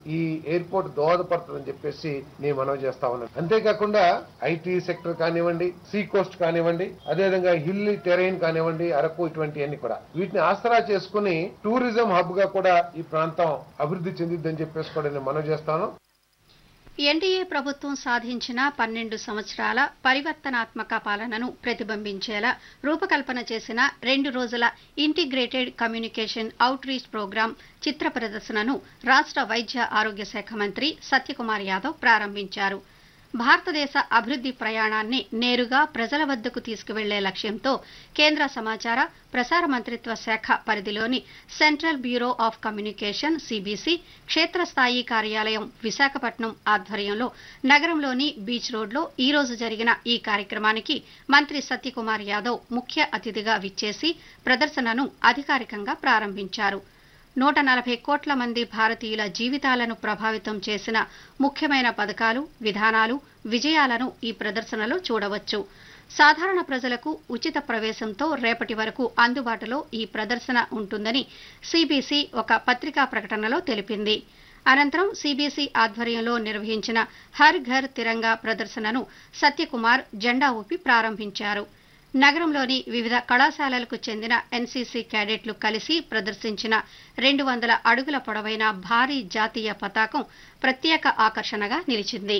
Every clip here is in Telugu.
ఈ ఎయిర్పోర్ట్ దోహదపడుతుందని చెప్పేసి నేను మనవి చేస్తా ఉన్నాను అంతేకాకుండా ఐటీ సెక్టర్ కానివ్వండి సీ కోస్ట్ కానివ్వండి అదేవిధంగా హిల్ టెరైన్ కానివ్వండి అరకు ఇటువంటివన్నీ కూడా వీటిని ఆసరా చేసుకుని టూరిజం హబ్ గా కూడా ఈ ప్రాంతం అభివృద్ధి చెందిద్దని చెప్పేసి కూడా నేను మనవి చేస్తాను ఎన్డీఏ ప్రభుత్వం సాధించిన పన్నెండు సంవత్సరాల పరివర్తనాత్మక పాలనను ప్రతిబింబించేలా రూపకల్పన చేసిన రెండు రోజుల integrated communication outreach programme చిత్ర ప్రదర్శనను రాష్ట్ర వైద్య ఆరోగ్య శాఖ మంత్రి సత్యకుమార్ యాదవ్ ప్రారంభించారు భారతదేశ అభివృద్ధి ప్రయాణాన్ని నేరుగా ప్రజల వద్దకు తీసుకువెళ్లే లక్ష్యంతో కేంద్ర సమాచార ప్రసార మంత్రిత్వ శాఖ పరిధిలోని central bureau of communication CBC క్షేత్రస్థాయి కార్యాలయం విశాఖపట్నం ఆధ్వర్యంలో నగరంలోని బీచ్ రోడ్లో ఈ రోజు జరిగిన ఈ కార్యక్రమానికి మంత్రి సత్యకుమార్ యాదవ్ ముఖ్య అతిథిగా విచ్చేసి ప్రదర్శనను అధికారికంగా ప్రారంభించారు నూట నలభై కోట్ల మంది భారతీయుల జీవితాలను ప్రభావితం చేసిన ముఖ్యమైన పథకాలు విధానాలు విజయాలను ఈ ప్రదర్శనలో చూడవచ్చు సాధారణ ప్రజలకు ఉచిత ప్రవేశంతో రేపటి వరకు అందుబాటులో ఈ ప్రదర్శన ఉంటుందని సిబిసి ఒక పత్రికా ప్రకటనలో తెలిపింది అనంతరం సిబిసి ఆధ్వర్యంలో నిర్వహించిన హర్ ఘర్ తిరంగా ప్రదర్శనను సత్యకుమార్ జెండా ఊపి ప్రారంభించారు నగరంలోని వివిధ కళాశాలలకు చెందిన ఎన్సీసీ క్యాడెట్లు కలిసి ప్రదర్శించిన రెండు వందల అడుగుల పొడవైన భారీ జాతీయ పతాకం ప్రత్యేక ఆకర్షణగా నిలిచింది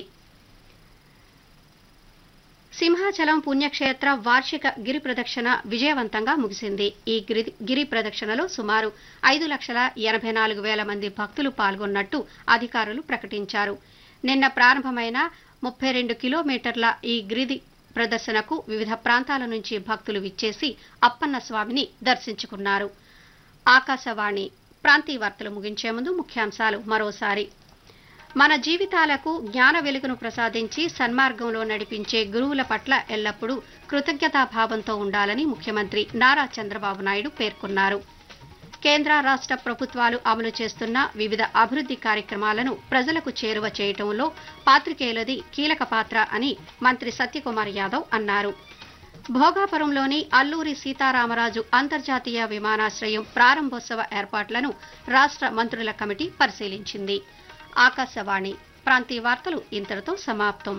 సింహాచలం పుణ్యక్షేత్ర వార్షిక గిరి ప్రదక్షిణ విజయవంతంగా ముగిసింది ఈ గిరి గిరి ప్రదక్షిణలో సుమారు ఐదు లక్షల ఎనభై నాలుగు వేల మంది భక్తులు పాల్గొన్నట్టు అధికారులు ప్రకటించారు నిన్న ప్రారంభమైన ముప్పై రెండు కిలోమీటర్ల ఈ గిరి ప్రదర్శనకు వివిధ ప్రాంతాల నుంచి భక్తులు విచ్చేసి అప్పన్న స్వామిని దర్శించుకున్నారు ఆకాశవాణి ప్రాంతీయ వార్తలు ముగించే ముందు ముఖ్యాంశాలు మరోసారి మన జీవితాలకు జ్ఞాన వెలుగును ప్రసాదించి సన్మార్గంలో నడిపించే గురువుల పట్ల ఎల్లప్పుడూ కృతజ్ఞతాభావంతో ఉండాలని ముఖ్యమంత్రి నారా చంద్రబాబు నాయుడు పేర్కొన్నారు కేంద్ర రాష్ట్ర ప్రభుత్వాలు అమలు చేస్తున్న వివిధ అభివృద్ధి కార్యక్రమాలను ప్రజలకు చేరువ చేయటంలో పాత్రికేయులది కీలక పాత్ర అని మంత్రి సత్యకుమార్ యాదవ్ అన్నారు భోగాపురంలోని అల్లూరి సీతారామరాజు అంతర్జాతీయ విమానాశ్రయం ప్రారంభోత్సవ ఏర్పాట్లను రాష్ట్ర మంత్రుల కమిటీ పరిశీలించింది ఆకాశవాణి ప్రాంతీయ వార్తలు ఇంతటితో సమాప్తం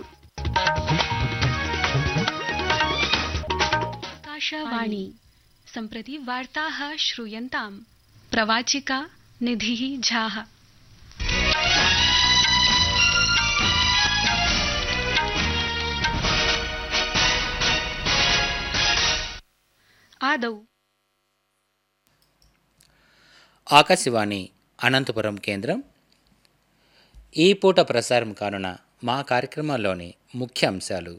आकाशवाणी सम्प्रति वार्ताः श्रूयन्ताम् प्रवाचिका निधिः झाः आदौ ఆకాశవాణి అనంతపురం కేంద్రం ఈ పూట ప్రసారం కానున్న మా కార్యక్రమంలోని ముఖ్య అంశాలు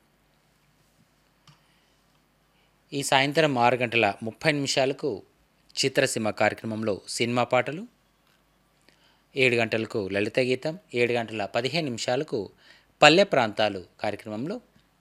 ఈ సాయంత్రం ఆరు గంటల ముప్పై నిమిషాలకు చిత్రసీమ కార్యక్రమంలో సినిమా పాటలు ఏడు గంటలకు లలిత గీతం ఏడు గంటల పదిహేను నిమిషాలకు పల్లె ప్రాంతాలు కార్యక్రమంలో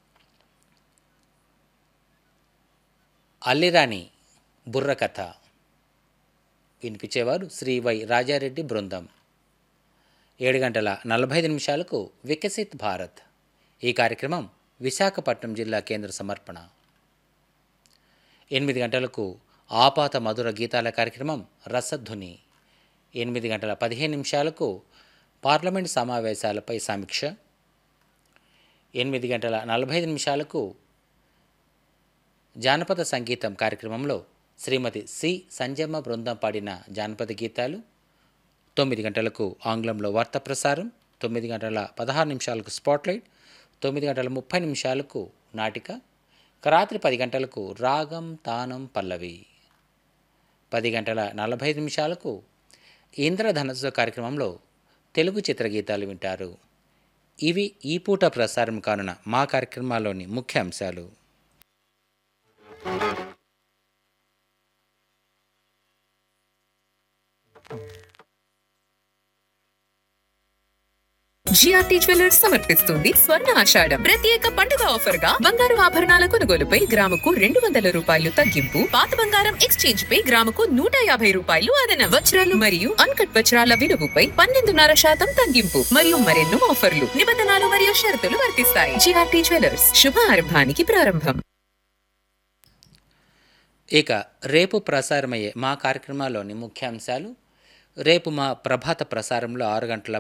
అల్లిరాణి బుర్రకథ వినిపించేవారు శ్రీ వై రాజారెడ్డి బృందం ఏడు గంటల నలభై ఐదు నిమిషాలకు వికసిత్ భారత్ ఈ కార్యక్రమం విశాఖపట్నం జిల్లా కేంద్ర సమర్పణ ఎనిమిది గంటలకు ఆపాత మధుర గీతాల కార్యక్రమం రసధ్వని ఎనిమిది గంటల పదిహేను నిమిషాలకు పార్లమెంట్ సమావేశాలపై సమీక్ష ఎనిమిది గంటల నలభై ఐదు నిమిషాలకు జానపద సంగీతం కార్యక్రమంలో శ్రీమతి సి సంజమ్మ బృందం పాడిన జానపద గీతాలు తొమ్మిది గంటలకు ఆంగ్లంలో వార్తా ప్రసారం తొమ్మిది గంటల పదహారు నిమిషాలకు స్పాట్లైట్ తొమ్మిది గంటల ముప్పై నిమిషాలకు నాటిక ఇక రాత్రి పది గంటలకు రాగం తానం పల్లవి పది గంటల నలభై ఐదు నిమిషాలకు ఇంద్రధనస్సు కార్యక్రమంలో తెలుగు చిత్రగీతాలు వింటారు ఇవి ఈ పూట ప్రసారం కానున్న మా కార్యక్రమాల్లోని ముఖ్య అంశాలు జిఆర్టీ జ్యువెలర్స్ సమర్పిస్తుంది స్వర్ణ ఆషాఢం ప్రత్యేక పండుగ ఆఫర్ గా బంగారు ఆభరణాల కొనుగోలుపై గ్రాముకు రెండు వందల రూపాయలు తగ్గింపు పాత బంగారం ఎక్స్చేంజ్ పై గ్రాముకు నూట యాభై రూపాయలు అదన వజ్రాలు మరియు అన్కట్ వజ్రాల విలువపై పన్నెండున్నర శాతం తగ్గింపు మరియు మరెన్నో ఆఫర్లు నిబంధనలు మరియు షరతులు వర్తిస్తాయి జిఆర్టీ జ్యువెలర్స్ శుభారంభానికి ప్రారంభం ఇక రేపు ప్రసారమయ్యే మా కార్యక్రమాల్లోని ముఖ్యాంశాలు రేపు మా ప్రభాత ప్రసారంలో ఆరు గంటల